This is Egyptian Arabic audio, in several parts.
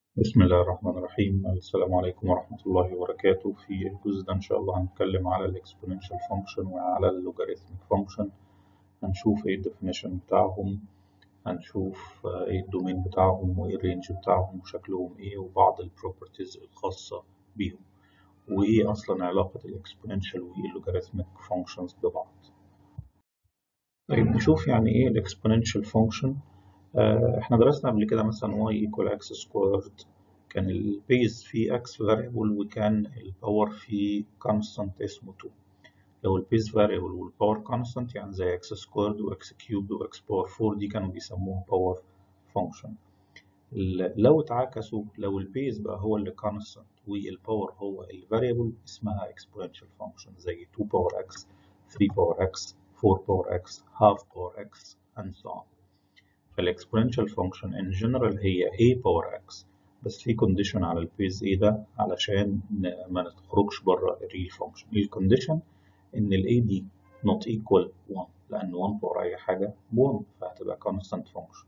بسم الله الرحمن الرحيم السلام عليكم ورحمة الله وبركاته في الجزء ده إن شاء الله هنتكلم على الإكسبوننشال فانكشن وعلى اللوغاريتميك فانكشن هنشوف إيه الديفينيشن بتاعهم هنشوف إيه الدومين بتاعهم وإيه الرينج بتاعهم وشكلهم إيه وبعض البروبرتيز الخاصة بيهم وإيه أصلا علاقة الإكسبوننشال واللوغاريتميك فانكشنز ببعض طيب نشوف يعني إيه الإكسبوننشال فانكشن احنا درسنا قبل كده مثلا y equal x squared كان البيز فيه x variable وكان الباور فيه constant اسمه 2 لو البيز variable والباور constant يعني زي x squared و x cubed و x power 4 دي كانوا بيسموهم power function لو اتعكسوا لو البيز بقى هو اللي constant والباور هو الفاريبل اسمها exponential function زي 2 power x 3 power x 4 power x half power x and so on فالاكسبوننشال فانكشن ان جنرال هي a باور x بس في كونديشن على البيز a ده علشان ما نخرجش بره الريل فانكشن الكونديشن ان ال a دي not equal 1 لان 1 باور اي حاجه ب 1 فهتبقى constant function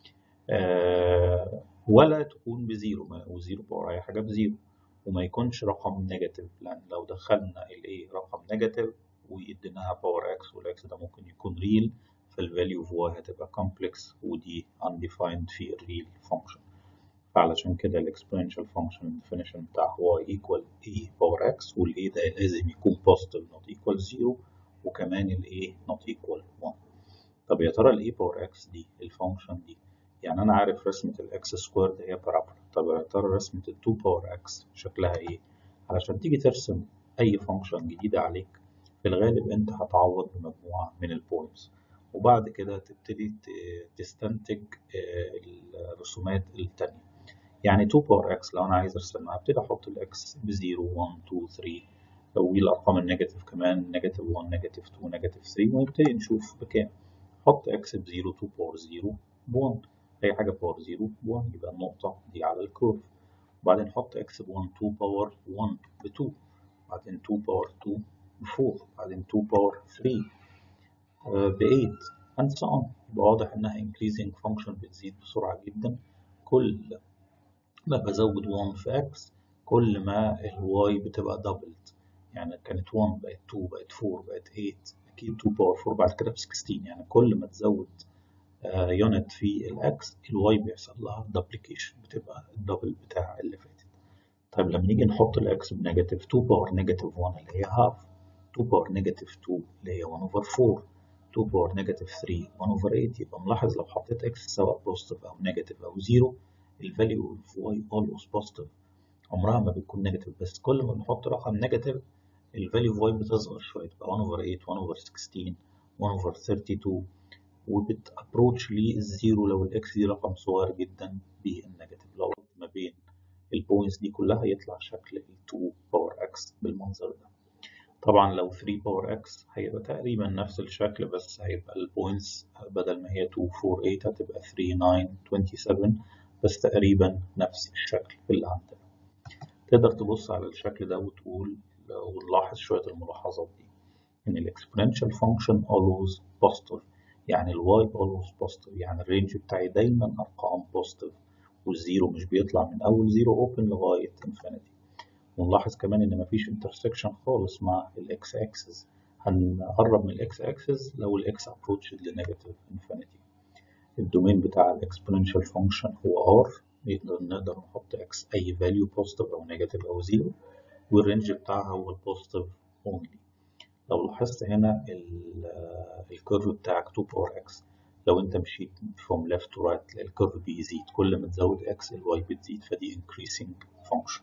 آه ولا تكون بزيرو وزيرو باور اي حاجه بزيرو وما يكونش رقم نيجاتيف لان لو دخلنا ال a رقم نيجاتيف واديناها باور x والاكس ده ممكن يكون ريل فالفاليو of y هتبقى complex ودي undefined في الريل function فعلشان كده الاكسبوننشال function الديفينيشن بتاع y equal a power x وال a ده لازم يكون positive not equal 0 وكمان ال a not equal 1 طب يا ترى ال a power x دي الفانكشن دي يعني انا عارف رسمة الاكس سكويرد هي بارابولا طب يا ترى رسمة ال 2 power x شكلها ايه علشان تيجي ترسم اي فانكشن جديدة عليك في الغالب انت هتعوض بمجموعة من البوينتس وبعد كده تبتدي تستنتج الرسومات التانية يعني 2 باور اكس لو انا عايز ارسمها ابتدي احط الاكس ب 0 1 2 3 والارقام النيجاتيف كمان نيجاتيف 1 نيجاتيف 2 نيجاتيف 3 ونبتدي نشوف بكام حط اكس ب 0 2 باور 0 ب 1 اي حاجه باور 0 ب 1 يبقى النقطه دي على الكيرف وبعدين حط اكس ب 1 2 باور 1 ب 2 بعدين 2 باور 2 ب 4 بعدين 2 باور 3 ب 8 and so on يبقى واضح انها increasing function بتزيد بسرعة جدا كل ما بزود 1 في x كل ما ال y بتبقى doubled يعني كانت 1 بقت 2 بقت 4 بقت 8 اكيد 2 باور 4 بعد كده ب 16 يعني كل ما تزود يونت في الاكس الواي بيحصل لها دوبليكيشن بتبقى الدبل بتاع اللي فاتت طيب لما نيجي نحط الاكس بنيجاتيف 2 باور نيجاتيف 1 اللي هي هاف 2 باور نيجاتيف 2 اللي هي 1 اوفر 4 2 باور نيجاتيف 3 1 اوفر 8 يبقى ملاحظ لو حطيت اكس سواء بوزيتيف او نيجاتيف او زيرو الفاليو اوف واي اولويز بوزيتيف عمرها ما بتكون نيجاتيف بس كل ما بنحط رقم نيجاتيف الفاليو اوف واي بتصغر شويه تبقى 1 اوفر 8 1 اوفر 16 1 اوفر 32 وبتابروتش للزيرو لو الاكس دي رقم صغير جدا بالنيجاتيف لو ما بين البوينتس دي كلها يطلع شكل ال 2 باور اكس بالمنظر ده طبعا لو 3 باور اكس هيبقى تقريبا نفس الشكل بس هيبقى البوينتس بدل ما هي 2 4 8 هتبقى 3 9 27 بس تقريبا نفس الشكل اللي عندنا تقدر تبص على الشكل ده وتقول ونلاحظ شوية الملاحظات دي إن الإكسبوننشال فانكشن always positive يعني الواي always positive يعني الرينج بتاعي دايما أرقام positive والزيرو مش بيطلع من أول زيرو أوبن لغاية انفينيتي ونلاحظ كمان ان مفيش انترسكشن خالص مع الاكس اكسس هنقرب من الاكس اكسس لو الاكس ابروتشد لنيجاتيف انفينيتي الدومين بتاع الاكسبوننشال فانكشن هو ار نقدر نقدر نحط اكس اي فاليو بوزيتيف او نيجاتيف او زيرو والرينج بتاعها هو البوزيتيف اونلي لو لاحظت هنا الكيرف بتاعك 2 باور اكس لو انت مشيت from left to right الكيرف بيزيد كل ما تزود اكس الواي بتزيد فدي increasing function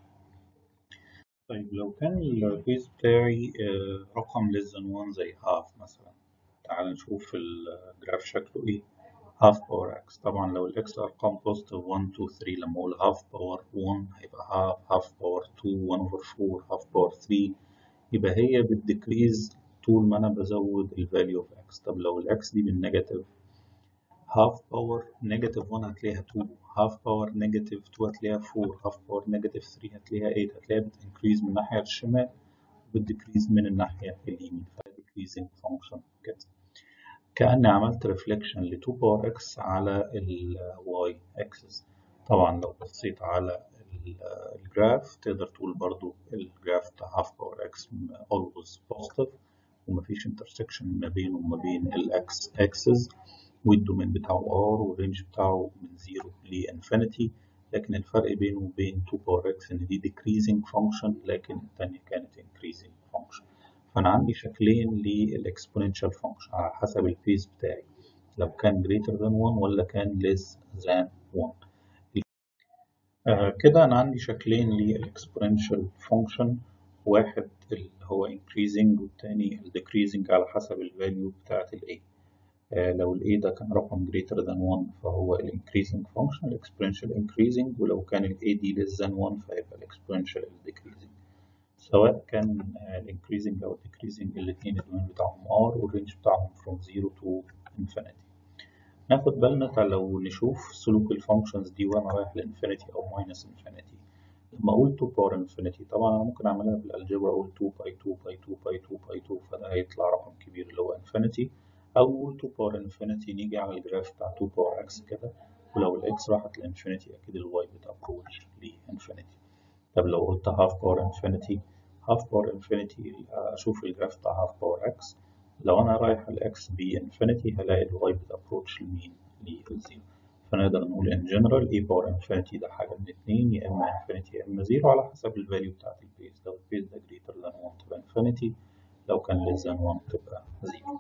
طيب لو كان البيز بتاعي رقم less than 1 زي half مثلا تعال نشوف الجراف شكله ايه half power x طبعا لو الاكس ارقام positive 1 2 3 لما اقول half power 1 هيبقى half half power 2 1 over 4 half power 3 يبقى هي بتديكريز طول ما انا بزود الفاليو اوف x طب لو الاكس دي بالنيجاتيف half power negative 1 هتلاقيها 2 half power negative 2 هتلاقيها 4 half power negative 3 هتلاقيها 8 هتلاقيها بتنكريز من الناحية الشمال وبتديكريز من الناحية اليمين فديكريزنج فانكشن كده كأني عملت ريفليكشن ل 2 باور x على ال y axis طبعا لو بصيت على الجراف تقدر تقول برضو الجراف بتاع half power x always positive ومفيش intersection ما بينه وما بين الاكس axis والدومين بتاعه r والرينج بتاعه من 0 لانفينيتي لكن الفرق بينه وبين 2 power x ان دي decreasing function لكن الثانية كانت increasing function فأنا عندي شكلين للإكسبوننشال function على حسب البيس بتاعي لو كان greater than 1 ولا كان less than 1 آه كده أنا عندي شكلين للإكسبوننشال function واحد اللي هو increasing والتاني decreasing على حسب الفاليو بتاعت ال A آه لو ال A ده كان رقم greater than 1 فهو ال increasing function ال exponential increasing ولو كان ال A دي less than 1 فيبقى ال exponential decreasing سواء كان ال increasing أو decreasing الاتنين الدومين بتاعهم R والرينج بتاعهم from 0 to infinity ناخد بالنا لو نشوف سلوك الفانكشنز دي وانا رايح لانفينيتي او ماينس انفينيتي لما اقول 2 باور انفينيتي طبعا انا ممكن اعملها بالالجبرا اقول 2 باي 2 باي 2 باي 2 باي 2 فده هيطلع رقم كبير اللي هو انفينيتي او نقول 2 باور انفينيتي نيجي على الجراف بتاع 2 باور اكس كده ولو الاكس راحت لانفينيتي اكيد الواي بتابروتش لانفينيتي طب لو قلت هاف باور انفينيتي هاف باور انفينيتي اشوف الجراف بتاع هاف باور اكس لو انا رايح الاكس بانفينيتي هلاقي الواي بتابروتش لمين للزيرو فنقدر نقول ان جنرال اي باور انفينيتي ده حاجه من اتنين يا اما انفينيتي يا اما زيرو على حسب الفاليو بتاعت البيز لو البيز ده جريتر ذان 1 تبقى انفينيتي لو كان ليس ذان 1 تبقى زيرو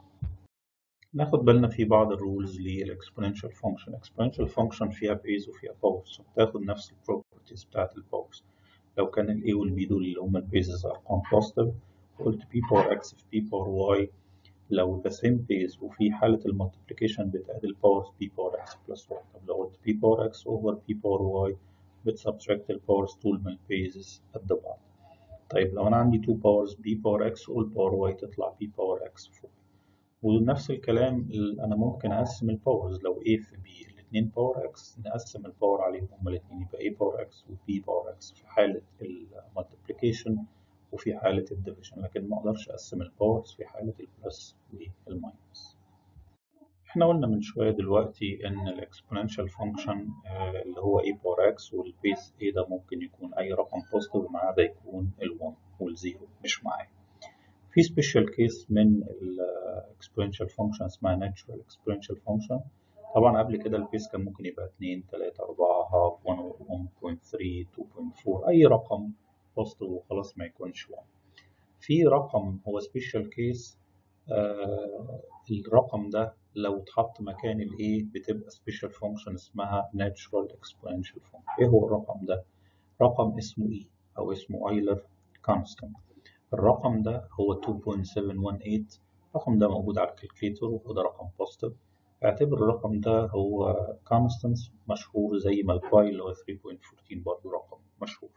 ناخد بالنا في بعض الرولز للاكسبوننشال فانكشن الاكسبوننشال فانكشن فيها بيز وفيها باورز بتاخد نفس البروبرتيز بتاعت الباورز لو كان الاي والبي دول اللي هم البيزز ارقام بوزيتيف قلت بي باور اكس في بي باور واي لو the same base وفي حالة المالتيبليكيشن بتعدل باورز b باور x plus y طب لو قلت b باور x over b باور y بتسبتراكت الباورز طول ما البيزز قد بعض طيب لو أنا عندي 2 باورز b باور x all باور y تطلع b باور x فوق ونفس الكلام أنا ممكن أقسم الباورز لو a في b الاتنين باور x نقسم الباور عليهم هما الاتنين يبقى a باور x و b باور x في حالة المالتيبليكيشن وفي حالة الديفيجن لكن ما اقدرش اقسم الباورز في حالة البلس والماينس احنا قلنا من شوية دلوقتي ان الاكسبوننشال فانكشن اللي هو a باور x والبيس a ده ممكن يكون اي رقم بوزيتيف ما عدا يكون ال1 والزيرو مش معاه في سبيشال كيس من الاكسبوننشال فانكشن اسمها ناتشورال اكسبوننشال فانكشن طبعا قبل كده البيس كان ممكن يبقى 2 3 4 هاف 1 1.3 2.4 اي رقم بوزيتيف وخلاص ما يكونش 1 في رقم هو سبيشال كيس آه الرقم ده لو اتحط مكان ال A بتبقى سبيشال فانكشن اسمها natural exponential function ايه هو الرقم ده رقم اسمه E او اسمه ايلر constant الرقم ده هو 2.718 الرقم ده موجود على الكالكليتور وده رقم بوزيتيف اعتبر الرقم ده هو constant مشهور زي ما الباي اللي هو 3.14 برضه رقم مشهور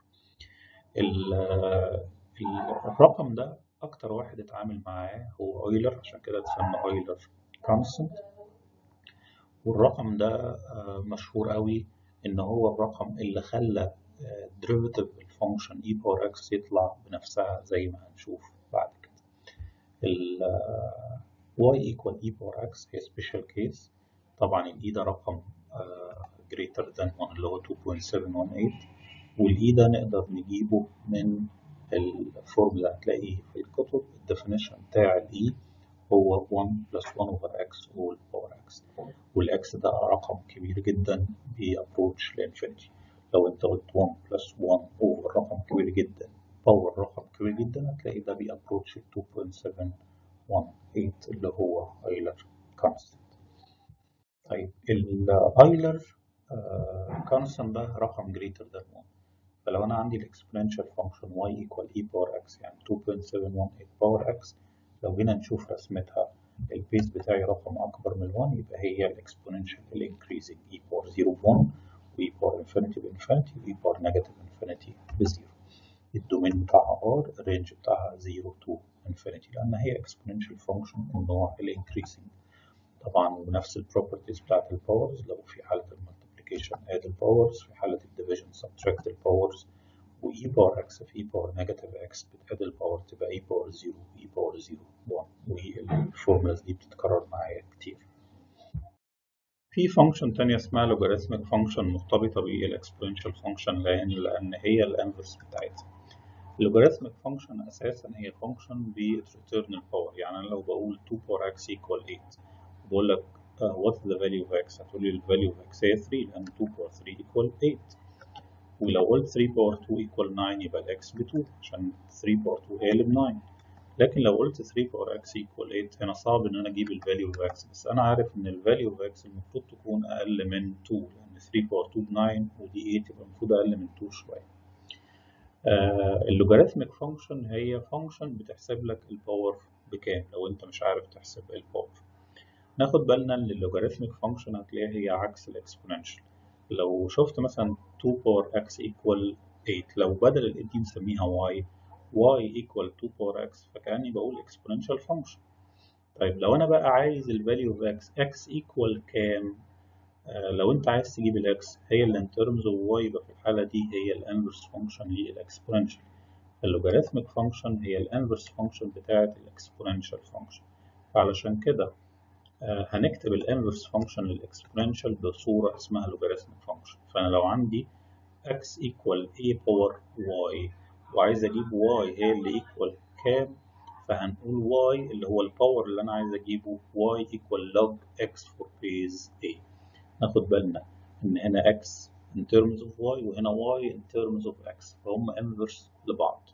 الرقم ده أكتر واحد اتعامل معاه هو أويلر عشان كده اتسمى أويلر كونستنت والرقم ده مشهور قوي إن هو الرقم اللي خلى derivative الفانكشن e باور x يطلع بنفسها زي ما هنشوف بعد كده ال y equal e باور x هي special case طبعا ال e ده رقم greater than 1 اللي هو 2.718 والاي ده نقدر نجيبه من الفورمولا هتلاقيه في الكتب الديفينيشن بتاع الاي هو 1 بلس 1 اوفر اكس all باور اكس والاكس ده رقم كبير جدا بيابروتش لانفينيتي لو انت قلت 1 بلس 1 اوفر رقم كبير جدا باور رقم كبير جدا هتلاقي ده بيابروتش 2.718 اللي هو ايلر كونستنت طيب الايلر كونستنت ده رقم greater than 1 فلو انا عندي الاكسبوننشال فانكشن y equal e باور x يعني 2.718 باور x لو جينا نشوف رسمتها البيس بتاعي رقم اكبر من 1 يبقى هي الاكسبوننشال الانكريزنج e باور 0 ب 1 و e باور انفينيتي بانفينيتي و e باور نيجاتيف انفينيتي بزيرو الدومين بتاعها r الرينج بتاعها 0 to infinity لان هي اكسبوننشال فانكشن النوع الانكريزنج طبعا ونفس البروبرتيز بتاعت الباورز لو في حاله المالتيبليكيشن اد الباورز في حاله الديفيجن سبتراكت الباورز و e باور x في e باور نيجاتيف x بتاد الباور تبقى e باور 0 e باور 0 1 والفورمولاز دي بتتكرر معايا كتير في فانكشن تانية اسمها لوجاريثميك فانكشن مرتبطة بالاكسبوننشال فانكشن لأن لأن هي الانفرس بتاعتها اللوجاريثميك فانكشن أساسا هي فانكشن بتريتيرن الباور يعني أنا لو بقول 2 باور x equal 8 بقول لك uh, what is the value of x هتقول لي ال value of x هي 3 لأن 2 باور 3 equal 8 ولو قلت 3 باور 2 equal 9 يبقى الاكس ب 2 عشان 3 باور 2 هي اللي ب 9 لكن لو قلت 3 باور x equal 8 هنا صعب ان انا اجيب الفاليو اوف x بس انا عارف ان الفاليو اوف x المفروض تكون اقل من 2 لان 3 باور 2 ب 9 ودي 8 يبقى المفروض اقل من 2 شويه آه اللوجاريثميك فانكشن هي فانكشن بتحسب لك الباور بكام لو انت مش عارف تحسب الباور ناخد بالنا ان اللوجاريثميك فانكشن هتلاقيها هي عكس الاكسبوننشال لو شفت مثلا 2 باور x equal 8 لو بدل ال 8 دي نسميها y y equal 2 power x فكأني بقول exponential function طيب لو أنا بقى عايز ال value of x x equal كام آه لو أنت عايز تجيب ال x هي اللي in terms of y يبقى في الحالة دي هي ال inverse function للإكسبوننشال اللوجاريثميك function هي ال inverse function بتاعة الإكسبوننشال function فعلشان كده آه هنكتب ال inverse function للإكسبوننشال بصورة اسمها logarithmic function فأنا لو عندي x equal a power y وعايز اجيب y هي اللي equal كام فهنقول y اللي هو الباور اللي انا عايز اجيبه y equal log x for base a ناخد بالنا ان هنا x in terms of y وهنا y in terms of x فهم inverse لبعض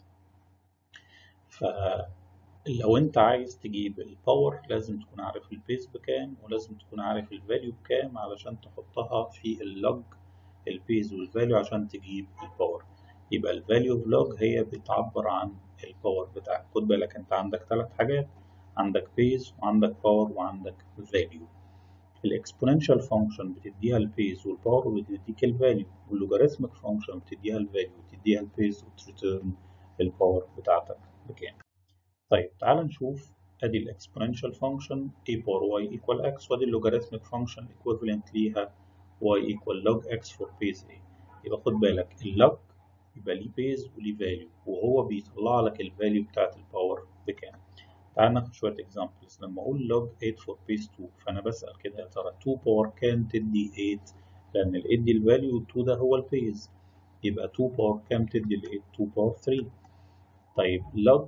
فلو انت عايز تجيب الباور لازم تكون عارف البيز بكام ولازم تكون عارف الفاليو بكام علشان تحطها في اللوج البيز والفاليو عشان تجيب الباور يبقى الفاليو اوف لوج هي بتعبر عن الباور بتاعك خد بالك انت عندك ثلاث حاجات عندك بيز وعندك باور وعندك فاليو الاكسبوننشال فانكشن بتديها البيز والباور وبتديك الفاليو واللوجاريثميك فانكشن بتديها الفاليو وتديها البيز وتريتيرن الباور بتاعتك بكام طيب تعال نشوف ادي الاكسبوننشال فانكشن a باور y equal x وادي اللوجاريثميك فانكشن equivalent ليها y equal log x for base a يبقى خد بالك اللوج يبقى ليه بيز وليه فاليو وهو بيطلع لك الفاليو بتاعت الباور بكام تعال ناخد شوية examples لما أقول log 8 for base 2 فأنا بسأل كده يا ترى 2 باور كام تدي 8 لأن ال 8 دي الفاليو 2 ده هو البيز يبقى 2 باور كام تدي ال 8 2 باور 3 طيب log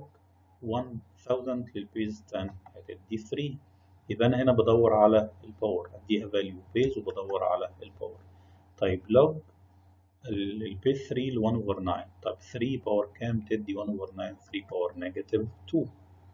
1000 للبيز 10 هتدي 3 يبقى أنا هنا بدور على الباور أديها فاليو بيز وبدور على الباور طيب log البيز 3 ل 1 اوفر 9 طب 3 باور كام تدي 1 اوفر 9 3 باور نيجاتيف 2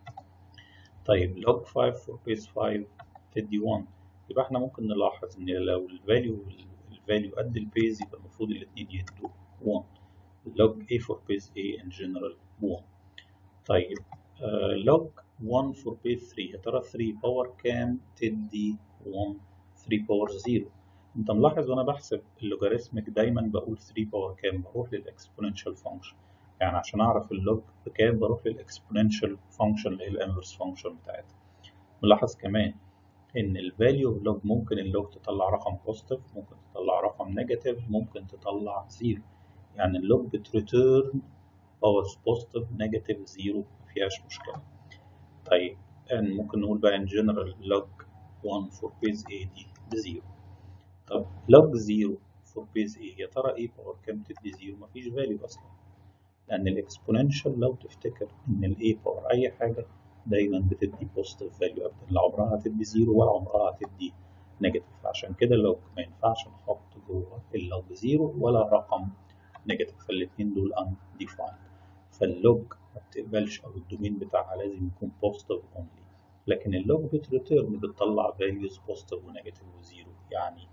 طيب log 5 for base 5 تدي 1 يبقى احنا ممكن نلاحظ ان لو الفاليو الفاليو قد البيز يبقى المفروض الاثنين يدوا 1 log a for base a in general 1 طيب uh, log 1 for base 3 يا ترى 3 باور كام تدي 1 3 باور 0 انت ملاحظ وانا بحسب اللوجاريثميك دايما بقول 3 باور كام بروح للاكسبوننشال فانكشن يعني عشان اعرف اللوج بكام بروح للاكسبوننشال فانكشن اللي هي الانفرس فانكشن بتاعتها ملاحظ كمان ان الفاليو اوف لوج ممكن اللوج تطلع رقم بوزيتيف ممكن تطلع رقم نيجاتيف ممكن تطلع زيرو يعني اللوج بتريتيرن باورز بوزيتيف نيجاتيف زيرو مفيهاش مشكله طيب ممكن نقول بقى ان جنرال لوج 1 فور بيز اي دي بزيرو طب لوج زيرو فور بيز ايه يا ترى ايه باور كام تدي زيرو مفيش فاليو اصلا لان الاكسبوننشال لو تفتكر ان الاي باور اي حاجه دايما بتدي بوزيتيف فاليو ابدا لا عمرها هتدي زيرو ولا عمرها هتدي نيجاتيف عشان كده اللوج ما ينفعش نحط جوه اللوج زيرو ولا رقم نيجاتيف فالاثنين دول undefined فاللوج ما بتقبلش او الدومين بتاعها لازم يكون بوزيتيف اونلي لكن اللوج بتريتيرن بتطلع فاليوز بوزيتيف ونيجاتيف وزيرو يعني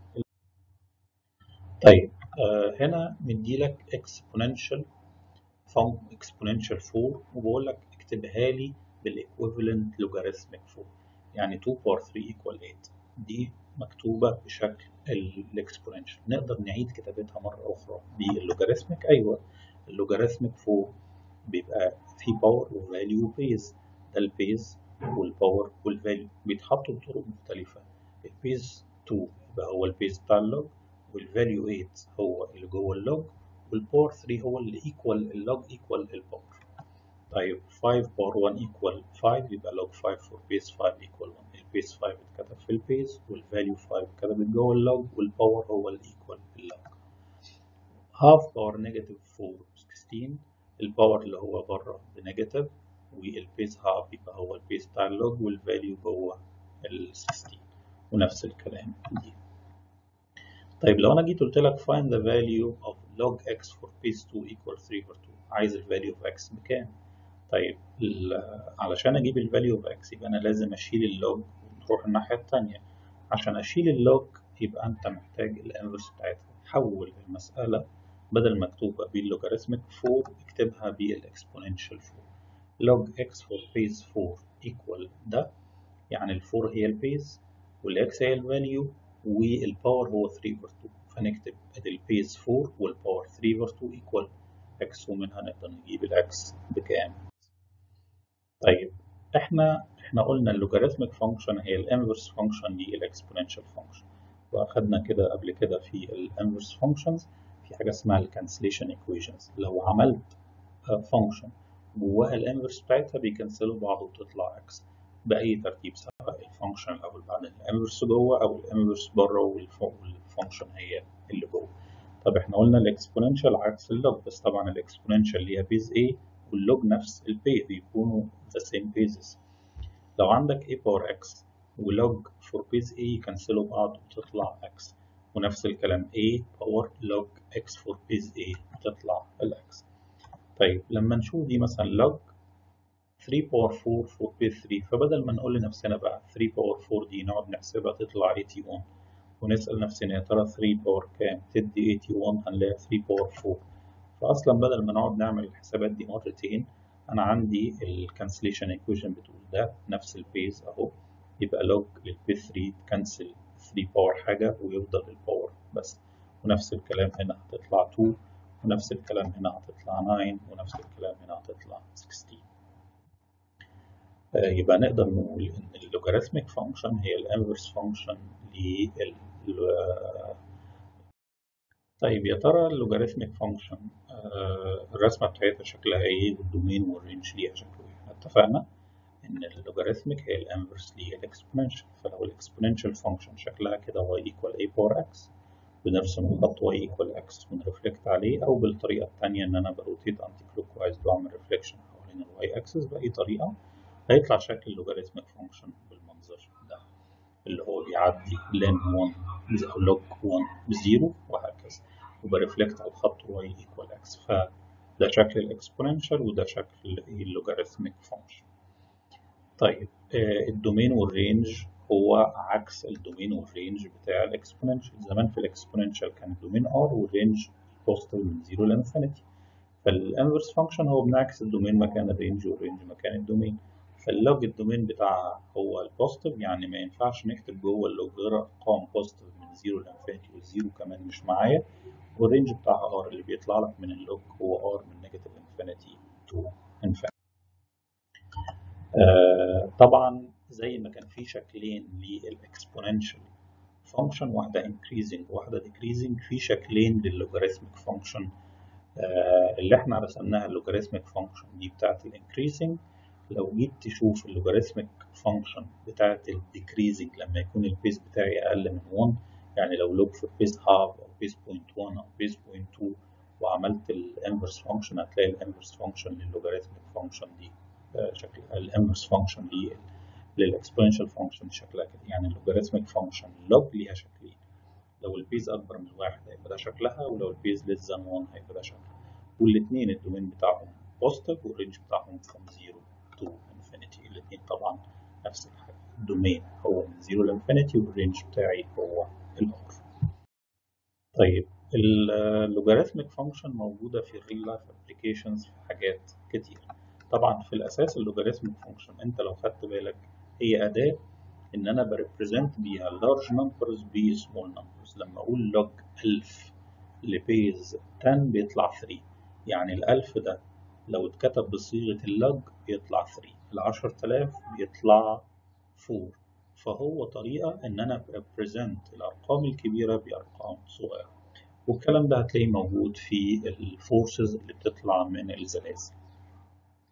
طيب آه هنا مديلك exponential فانك exponential 4 وبقول لك اكتبها لي بالايكويفالنت لوجاريثميك 4 يعني 2 باور 3 equal 8 دي مكتوبة بشكل الاكسبوننشال نقدر نعيد كتابتها مرة أخرى باللوجاريثميك أيوه اللوجاريثميك 4 بيبقى فيه باور وفاليو وبيز ده البيز والباور والفاليو بيتحطوا بطرق مختلفة البيز 2 يبقى هو البيز بتاع اللوج والفاليو 8 هو اللي جوه اللوج والباور 3 هو اللي ايكوال اللوج ايكوال الباور طيب 5 باور 1 ايكوال 5 يبقى لوج 5 فور بيز 5 ايكوال 1 البيس 5 اتكتب في البيس والفاليو 5 اتكتبت جوه اللوج والباور هو الايكوال اللوج هاف باور نيجاتيف 4 16 الباور اللي هو بره بنيجاتيف والبيس هاف يبقى هو البيس بتاع اللوج والفاليو جوه ال 16 ونفس الكلام دي طيب لو انا جيت قلت لك find the value of log x for base 2 equal 3 over 2 عايز ال value of x بكام؟ طيب علشان اجيب ال value of x يبقى انا لازم اشيل اللوج ونروح الناحية التانية عشان اشيل اللوج يبقى انت محتاج الانفرس بتاعتها حول المسألة بدل مكتوبة باللوغاريتمك 4 اكتبها بالاكسبوننشال 4 log x for base 4 equal ده يعني ال 4 هي البيز والاكس هي الفاليو والباور هو 3 over 2 فنكتب ادي البيز 4 والباور 3 over 2 equal x ومنها نقدر نجيب الاكس بكام طيب احنا احنا قلنا اللوغاريتمك فانكشن هي الانفرس فانكشن للاكسبوننشال فانكشن واخدنا كده قبل كده في الانفرس فانكشنز في حاجه اسمها الكانسليشن ايكويشنز لو عملت فانكشن جواها الانفرس بتاعتها بيكنسلوا بعض وتطلع اكس باي ترتيب سواء الفانكشن الاول بعدين الانفرس جوه او الانفرس بره والفانكشن هي اللي جوه طب احنا قلنا الاكسبوننشال عكس اللوج بس طبعا الاكسبوننشال ليها بيز A واللوج نفس البي بيكونوا the same bases لو عندك A باور x ولوج فور بيز A يكنسلوا بعض وتطلع x ونفس الكلام A باور لوج x فور بيز A وتطلع الx طيب لما نشوف دي مثلا لوج 3 باور 4 فور بيز 3 فبدل ما نقول لنفسنا بقى 3 باور 4 دي نقعد نحسبها تطلع 81 ونسأل نفسنا يا ترى 3 باور كام تدي 81 هنلاقي 3 باور 4 فأصلا بدل ما نقعد نعمل الحسابات دي مرتين أنا عندي الكانسليشن ايكويشن بتقول ده نفس البيز أهو يبقى لوج للبي 3 تكنسل 3 باور حاجة ويفضل الباور بس ونفس الكلام هنا هتطلع 2 ونفس الكلام هنا هتطلع 9 ونفس الكلام هنا هتطلع 16 يبقى نقدر نقول إن اللوغاريتميك فانكشن هي الانفرس فانكشن لل طيب يا ترى اللوغاريتميك فانكشن الرسمة بتاعتها شكلها ايه والدومين والرينج ليها شكله ايه احنا اتفقنا ان اللوغاريتميك هي الانفرس للاكسبوننشال فلو الاكسبوننشال فانكشن شكلها كده y equal a باور x بنرسم الخط y equal x ونرفلكت عليه او بالطريقة التانية ان انا بروتيت انتي كلوك وايز بعمل ريفليكشن حوالين الواي اكسس بأي طريقة هيطلع شكل اللوغاريتميك فانكشن بالمنظر ده اللي هو بيعدي لين 1 او لوج 1 بزيرو وهكذا وبرفلكت على الخط y equal x فده شكل الاكسبوننشال وده شكل اللوغاريتميك فانكشن طيب آه الدومين والرينج هو عكس الدومين والرينج بتاع الاكسبوننشال زمان في الاكسبوننشال كان الدومين r والرينج بوزيتيف من 0 لانفينيتي فالانفرس فانكشن هو بنعكس الدومين مكان الرينج والرينج مكان الدومين فاللوج الدومين بتاعها هو البوزيتيف يعني ما ينفعش نكتب جوه اللوج غير ارقام بوزيتيف من 0 لانفينيتي والزيرو كمان مش معايا والرينج بتاعها ار اللي بيطلع لك من اللوج هو ار من نيجاتيف انفينيتي تو انفينيتي آه طبعا زي ما كان في شكلين للاكسبوننشال فانكشن واحده انكريزنج وواحده ديكريزنج في شكلين لللوغاريتميك فانكشن آه اللي احنا رسمناها اللوغاريتميك فانكشن دي بتاعت الانكريزنج لو جيت تشوف اللوغاريتميك فانكشن بتاعت الديكريزنج لما يكون البيس بتاعي اقل من 1 يعني لو لوج في بيس هاف او بيس بوينت 1 او بيس بوينت 2 وعملت الانفرس فانكشن هتلاقي الانفرس فانكشن لللوغاريتميك فانكشن دي شكل الانفرس فانكشن للاكسبوننشال فانكشن شكلها كده يعني اللوغاريتميك فانكشن لوج ليها شكلين لو البيز اكبر من واحد هيبقى ده شكلها ولو البيز less than 1 هيبقى ده شكلها والاثنين الدومين بتاعهم بوزيتيف والرينج بتاعهم from 0 to infinity الاثنين طبعا نفس الحاجه الدومين هو من 0 لانفينيتي والرينج بتاعي هو الار طيب اللوغاريتميك فانكشن موجوده في الريل لايف ابلكيشنز في حاجات كتير طبعا في الاساس اللوغاريتميك فانكشن انت لو خدت بالك هي اداه ان انا بريبريزنت بيها large numbers ب small numbers لما اقول log 1000 لبيز 10 بيطلع 3 يعني ال1000 ده لو اتكتب بصيغه اللوج بيطلع 3 ال 10000 بيطلع 4 فهو طريقه ان انا بريبريزنت الارقام الكبيره بارقام صغيره والكلام ده هتلاقيه موجود في الفورسز اللي بتطلع من الزلازل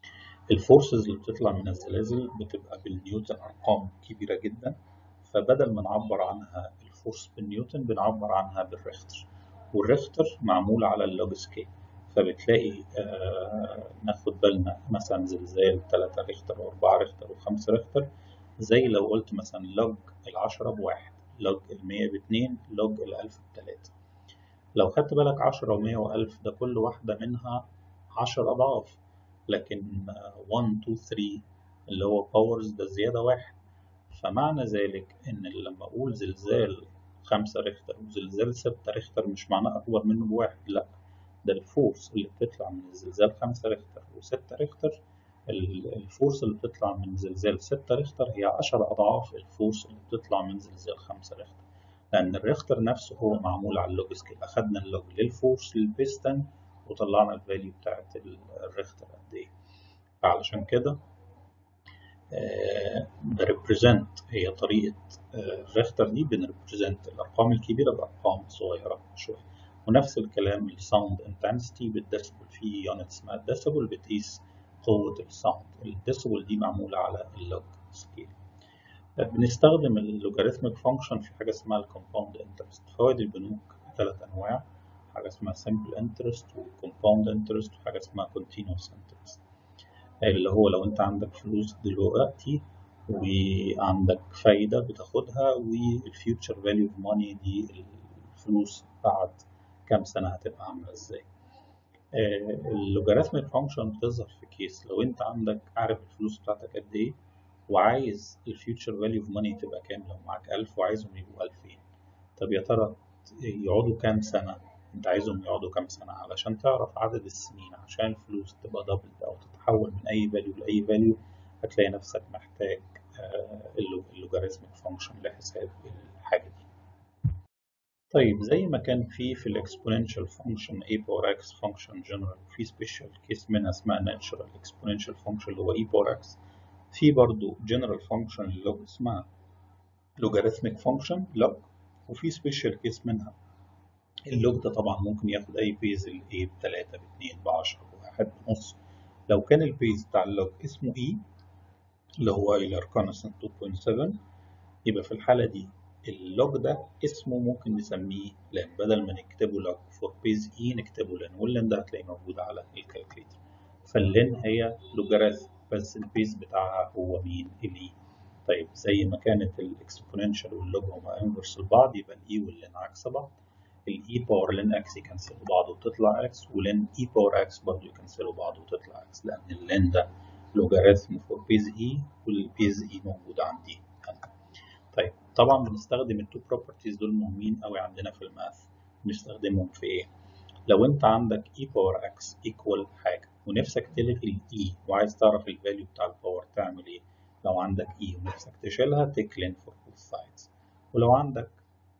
الفورسز اللي بتطلع من الزلازل بتبقى بالنيوتن ارقام كبيره جدا فبدل ما نعبر عنها الفورس بالنيوتن بنعبر عنها بالريختر والريختر معمول على اللوج سكيل فبتلاقي آه ناخد بالنا مثلا زلزال 3 ريختر و4 ريختر و5 ريختر زي لو قلت مثلا لوج العشرة بواحد لوج المية باتنين لوج الألف بتلاتة لو خدت بالك عشرة ومية وألف ده كل واحدة منها عشر أضعاف لكن 1 2 3 اللي هو باورز ده زيادة واحد فمعنى ذلك إن لما أقول زلزال خمسة ريختر وزلزال ستة ريختر مش معناه أكبر منه بواحد لأ ده الفورس اللي بتطلع من الزلزال خمسة ريختر وستة ريختر الفورس اللي بتطلع من زلزال ستة ريختر هي عشر أضعاف الفورس اللي بتطلع من زلزال خمسة ريختر لأن الريختر نفسه هو معمول على اللوج سكيل أخدنا اللوج للفورس للبيستن وطلعنا الفاليو بتاعت الريختر قد إيه فعلشان كده بريبريزنت هي طريقة الريختر دي بنريبريزنت الأرقام الكبيرة بأرقام صغيرة شوية ونفس الكلام الساوند انتنسيتي بالديسبل في يونت اسمها الديسبل بتقيس قوة الساوند الديسبل دي معمولة على اللوج سكيل بنستخدم اللوغاريتميك فانكشن في حاجة اسمها الكومباوند انترست فوائد البنوك ثلاث أنواع حاجة اسمها simple interest وكومباوند انترست وحاجة اسمها continuous interest اللي هو لو انت عندك فلوس دلوقتي وعندك فايدة بتاخدها والفيوتشر فاليو اوف ماني دي الفلوس بعد كام سنة هتبقى عاملة ازاي اللوجاريتميك فانكشن بتظهر في كيس لو انت عندك عارف الفلوس بتاعتك قد ايه وعايز الفيوتشر فاليو اوف ماني تبقى كام لو معاك 1000 وعايزهم يبقوا 2000 طب يا ترى يقعدوا كام سنة انت عايزهم يقعدوا كام سنة علشان تعرف عدد السنين عشان الفلوس تبقى دبل او تتحول من اي فاليو لاي فاليو هتلاقي نفسك محتاج اللوجاريتميك فانكشن لحساب الحاجة دي طيب زي ما كان في في الاكسبوننشال فانكشن a باور x فانكشن جنرال في سبيشال كيس منها اسمها ناتشرال اكسبوننشال فانكشن اللي هو e باور x في برضه جنرال فانكشن اللي اسمها لوجاريتميك فانكشن لوج وفي سبيشال كيس منها اللوج ده طبعا ممكن ياخد اي بيز ال a ب 3 ب 2 ب 10 ب 1 ونص لو كان البيز بتاع اللوج اسمه e اللي هو ايلر كونستنت 2.7 يبقى في الحالة دي اللوج ده اسمه ممكن نسميه لان بدل ما نكتبه لوج فور بيز اي نكتبه لان واللين ده هتلاقيه موجود على الكالكليتر فاللين هي لوجاريثم بس البيز بتاعها هو مين الاي طيب زي ما كانت الاكسبوننشال واللوج هما انفرس لبعض يبقى الاي واللين عكس بعض الاي باور لين اكس يكنسلوا بعض وتطلع اكس ولين اي باور اكس برضه يكنسلوا بعض وتطلع اكس لان اللين ده لوجاريثم فور بيز اي والبيز اي موجود عندي هنا طيب طبعا بنستخدم التو بروبرتيز دول مهمين قوي عندنا في الماث بنستخدمهم في ايه لو انت عندك e باور x equal حاجه ونفسك تلغي الاي وعايز تعرف الفاليو بتاع الباور تعمل ايه لو عندك e ونفسك تشيلها تك لين فور both sides ولو عندك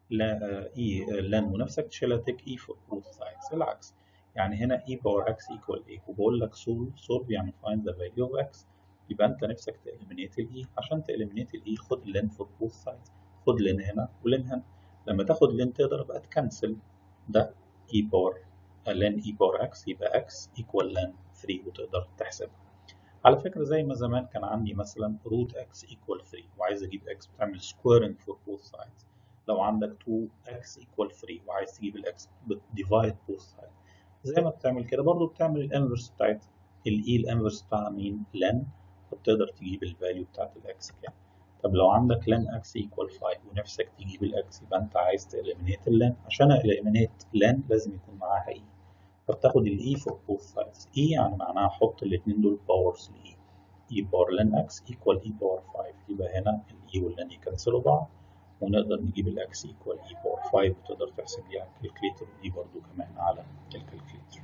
لا e لن ونفسك تشيلها تك e for both sides العكس يعني هنا e باور x equal ايه وبقول لك solve solve يعني find the value of x يبقى انت نفسك تإليمينيت الاي عشان تإليمينيت الاي خد لين فور بوث سايدز خد لين هنا ولين هنا لما تاخد لين تقدر بقى تكنسل ده اي باور لين اي باور اكس يبقى اكس ايكوال لين 3 وتقدر تحسبها على فكرة زي ما زمان كان عندي مثلا روت اكس ايكوال 3 وعايز اجيب اكس بتعمل سكويرنج فور بوث سايدز لو عندك 2 اكس ايكوال 3 وعايز تجيب الاكس بتديفايد بوث سايدز زي ما بتعمل كده برضه بتعمل الانفرس بتاعتها الاي الانفرس بتاعها مين لين فبتقدر تجيب الفاليو بتاعت الاكس كام طب لو عندك لن اكس ايكوال 5 ونفسك تجيب الاكس يبقى انت عايز تإليمينيت اللن عشان إليمينيت لن لازم يكون معاها اي فبتاخد الاي فور بوث سايدز اي يعني معناها احط الاثنين دول باورز لاي اي باور لن اكس ايكوال اي باور 5 يبقى هنا الاي واللن يكنسلوا بعض ونقدر نجيب الاكس ايكوال اي باور 5 وتقدر تحسب دي على الكالكليتر ودي برضو كمان على الكالكليتر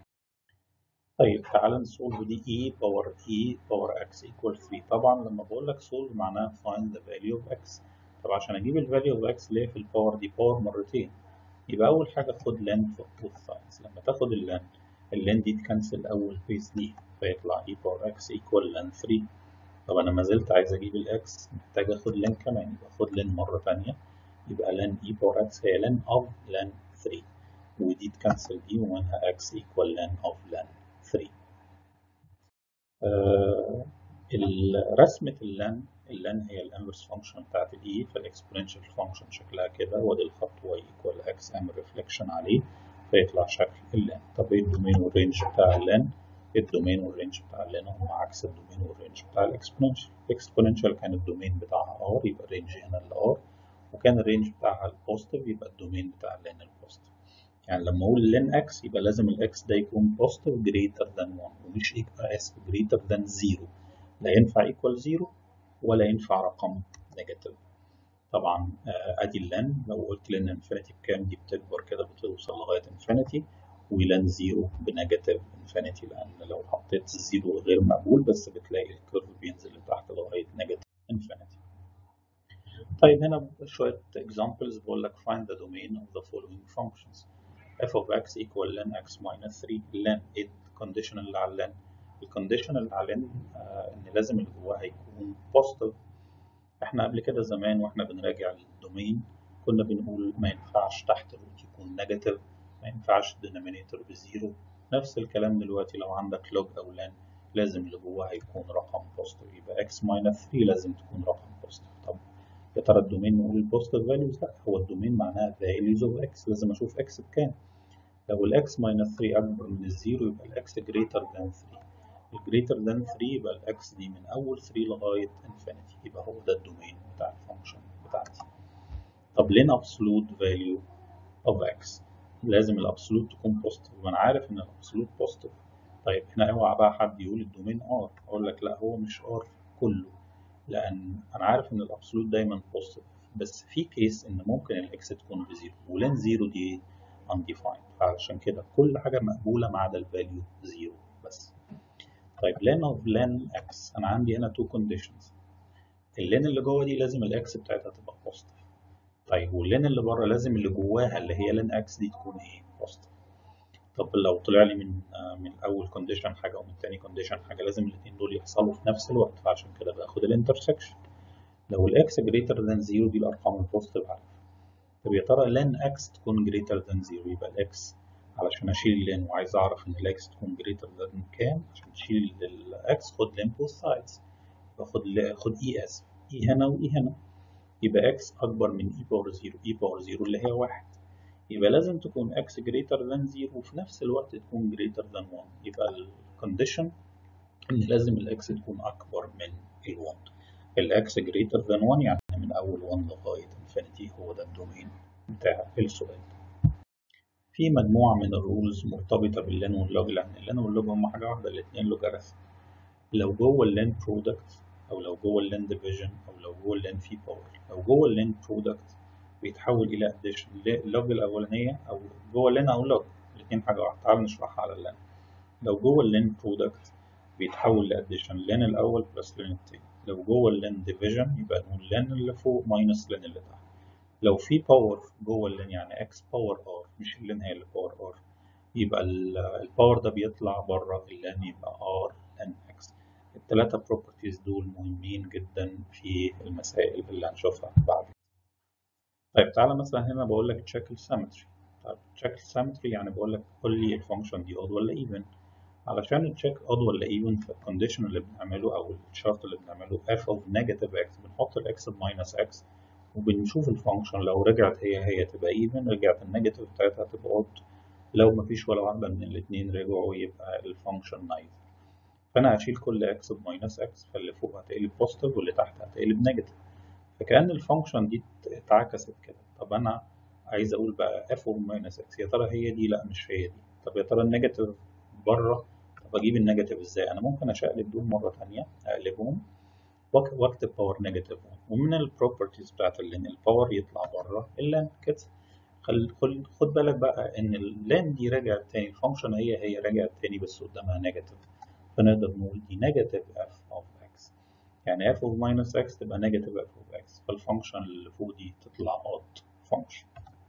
طيب تعال نسولف دي e باور e باور x equal 3 طبعا لما بقول لك solve معناها find the value of x طب عشان اجيب ال value of x اللي هي في الباور دي باور مرتين يبقى اول حاجه خد ln for both sides لما تاخد اللن اللن دي تكنسل اول بيس دي فيطلع e باور x equal ln 3 طب انا ما زلت عايز اجيب الاكس محتاج اخد ln كمان يبقى خد ln مره ثانيه يبقى ln e باور x هي ln of ln 3 ودي تكنسل دي ومنها x equal ln of ln 3 آه رسمة اللان اللان هي الانفرس فانكشن بتاعت الاي فالاكسبوننشال فانكشن شكلها كده وادي الخط واي ايكوال اكس اعمل ريفليكشن عليه فيطلع شكل اللان طب ايه الدومين والرينج بتاع اللان الدومين والرينج بتاع اللان هم عكس الدومين والرينج بتاع الاكسبوننشال الاكسبوننشال كان الدومين بتاعها ار يبقى الرينج هنا الار وكان الرينج بتاعها البوزيتيف يبقى الدومين بتاع اللان البوزيتيف يعني لما اقول لين اكس يبقى لازم الاكس ده يكون بوزيتيف جريتر ذان 1 ومش اسف جريتر ذان 0 لا ينفع ايكوال 0 ولا ينفع رقم نيجاتيف طبعا ادي اللان لو قلت لان انفينيتي بكام دي بتكبر كده بتوصل لغايه انفينيتي ولان زيرو بنيجاتيف انفينيتي لان لو حطيت الزيرو غير مقبول بس بتلاقي الكيرف بينزل لتحت لغايه نيجاتيف انفينيتي طيب هنا شويه examples بقول لك find the domain of the following functions f of x equal ln x minus 3 ln ايه الكونديشن اللي على ln الكونديشن اللي على ln آه ان لازم اللي جواها يكون positive احنا قبل كده زمان واحنا بنراجع الدومين كنا بنقول ما ينفعش تحت الروت يكون نيجاتيف ما ينفعش الدينامينيتور بزيرو نفس الكلام دلوقتي لو عندك لوج او لان لازم اللي جواها يكون رقم بوزيتيف يبقى x minus 3 لازم تكون رقم بوزيتيف طب يا ترى الدومين نقول البوزيتيف فاليوز لا هو الدومين معناها values of x لازم اشوف x بكام لو الاكس minus 3 اكبر من الزيرو يبقى الاكس greater than 3 الجريتر ذان 3 يبقى الاكس دي من اول 3 لغايه انفينيتي يبقى هو ده الدومين بتاع الفانكشن بتاعتي طب لين ابسولوت فاليو اوف اكس لازم الابسولوت تكون بوزيتيف وانا عارف ان الابسولوت بوزيتيف طيب هنا اوعى بقى حد يقول الدومين ار اقول لك لا هو مش ار كله لان انا عارف ان الابسولوت دايما بوزيتيف بس في كيس ان ممكن الاكس تكون بزيرو ولين زيرو دي undefined فعشان كده كل حاجه مقبوله ما عدا الفاليو زيرو بس طيب ln of ln x انا عندي هنا two conditions اللين اللي جوه دي لازم الاكس بتاعتها تبقى بوزيتيف طيب واللين اللي بره لازم اللي جواها اللي هي لين اكس دي تكون ايه بوزيتيف طب لو طلع لي من آه من اول كونديشن حاجه ومن تاني كونديشن حاجه لازم الاثنين دول يحصلوا في نفس الوقت فعشان كده باخد الانترسكشن لو الاكس جريتر ذان زيرو دي الارقام البوزيتيف عارف طب يا ترى لين اكس تكون جريتر ذان زيرو يبقى الاكس علشان اشيل اللين وعايز اعرف ان الاكس تكون جريتر ذان كام عشان تشيل الاكس خد لين بوث سايدز باخد خد اي اس اي هنا واي هنا يبقى اكس اكبر من اي باور 0 اي باور 0 اللي هي 1 يبقى لازم تكون اكس جريتر ذان 0 وفي نفس الوقت تكون جريتر ذان 1 يبقى الكونديشن ان لازم الاكس تكون اكبر من ال 1 الاكس جريتر ذان 1 يعني من اول 1 لغايه انفينيتي هو ده الدومين بتاع السؤال في مجموعة من الرولز مرتبطة باللين واللوج لأن اللين واللوج هما حاجة واحدة الاتنين لوجاريثم لو جوه اللين برودكت أو لو جوه اللين ديفيجن أو لو جوه اللين في باور لو جوه اللين برودكت بيتحول إلى أديشن اللوج الأولانية أو جوه اللين أو لوج الاتنين حاجة واحدة تعال نشرحها على اللين لو جوه اللين برودكت بيتحول لأديشن اللين الأول بلس اللين التاني لو جوه اللين ديفيجن يبقى نقول اللين اللي فوق ماينس اللين اللي تحت لو في باور جوه اللين يعني اكس باور ار مش اللين هي اللي باور ار يبقى الباور ده بيطلع بره اللين يبقى ار ان اكس الثلاثه بروبرتيز دول مهمين جدا في المسائل اللي هنشوفها بعد طيب تعالى مثلا هنا بقول لك تشيك السيمتري طيب تشيك السيمتري يعني بقول لك قول لي الفانكشن دي اود ولا ايفن علشان تشيك اود ولا ايفن في الكونديشن اللي بنعمله او الشرط اللي بنعمله اف اوف نيجاتيف اكس بنحط الاكس بماينس اكس وبنشوف الفانكشن لو رجعت هي هي تبقى ايفن رجعت النيجاتيف بتاعتها تبقى اود لو مفيش ولا واحدة من الاتنين رجعوا يبقى الفانكشن نايذر فأنا هشيل كل اكس بماينس اكس فاللي فوق هتقلب بوزيتيف واللي تحت هتقلب نيجاتيف فكأن الفانكشن دي اتعكست كده طب أنا عايز أقول بقى اف اوف ماينس اكس يا ترى هي دي لا مش هي دي طب يا ترى النيجاتيف بره طب أجيب النيجاتيف إزاي أنا ممكن أشقلب دول مرة تانية أقلبهم واكتب باور نيجاتيف ومن البروبرتيز بتاعت اللين الباور يطلع بره اللين كده خل خد بالك بقى ان اللين دي رجعت تاني الفانكشن هي هي رجعت تاني بس قدامها نيجاتيف فنقدر نقول دي نيجاتيف اف اوف اكس يعني اف اوف ماينس اكس تبقى نيجاتيف اف اوف اكس فالفانكشن اللي فوق دي تطلع اود فانكشن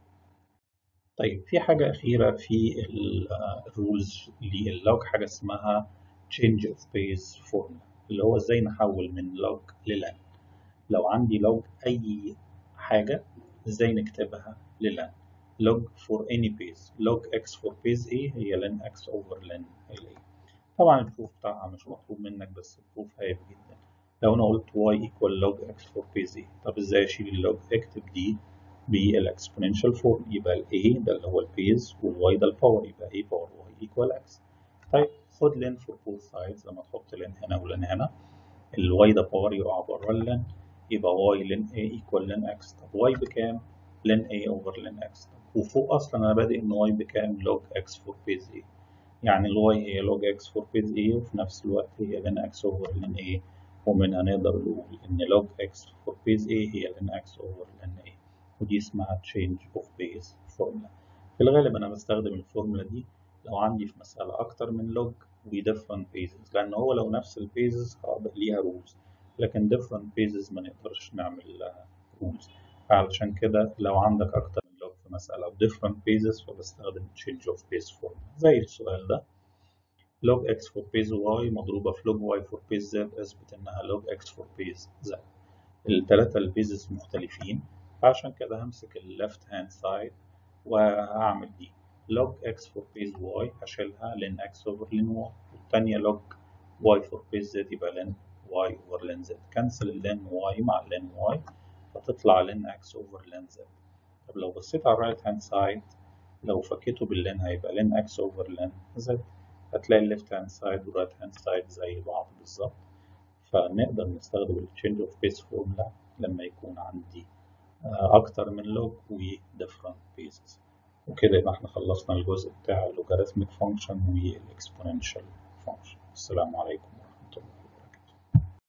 طيب في حاجة أخيرة في الرولز للوج حاجة اسمها change of base formula اللي هو ازاي نحول من لوج للان لو عندي لوج اي حاجه ازاي نكتبها للان log for any base log x for base a هي ln x over ln a طبعا البروف بتاعها مش مطلوب منك بس البروف هايف جدا لو انا قلت y equal log x for phase a طب ازاي اشيل اللوج اكتب دي بالاكسبوننشال فورم يبقى ال a ده اللي هو الفيز والy ده الباور يبقى a باور y equal x طيب خد لين for both sides لما تحط لين هنا ولين هنا ال y ده باور يقع بره اللين يبقى y لين a equal لين x طب y بكام؟ لين a over لين x طب وفوق اصلا انا بادئ ان y بكام log x for phase a يعني ال y هي log x for phase a وفي نفس الوقت هي لين x over لين a ومنها نقدر نقول إن log x for phase A هي ln x over ln A ودي اسمها change of base formula في الغالب أنا بستخدم الفورمولا دي لو عندي في مسألة أكتر من log و different phases لأن هو لو نفس ال phases ليها rules لكن different phases ما نقدرش نعمل لها rules علشان كده لو عندك أكتر من log في مسألة و different phases فبستخدم change of base formula زي السؤال ده log x for base y مضروبة في log y for base z اثبت انها log x for base z التلاتة البيزز مختلفين فعشان كده همسك ال left hand side وهعمل دي log x for base y هشيلها ln x over ln y والتانية log y for base z يبقى ln y over ln z كنسل ال ln y مع ln y فتطلع ln x over ln z طب لو بصيت على الرايت هاند سايد لو فكيته باللين هيبقى ln x over ln z هتلاقي الليفت هاند سايد والرايت هاند سايد زي بعض بالظبط فنقدر نستخدم التشينج اوف بيس فورمولا لما يكون عندي اكتر من لوج و different bases وكده يبقى احنا خلصنا الجزء بتاع اللوغاريتميك فانكشن والاكسبوننشال فانكشن السلام عليكم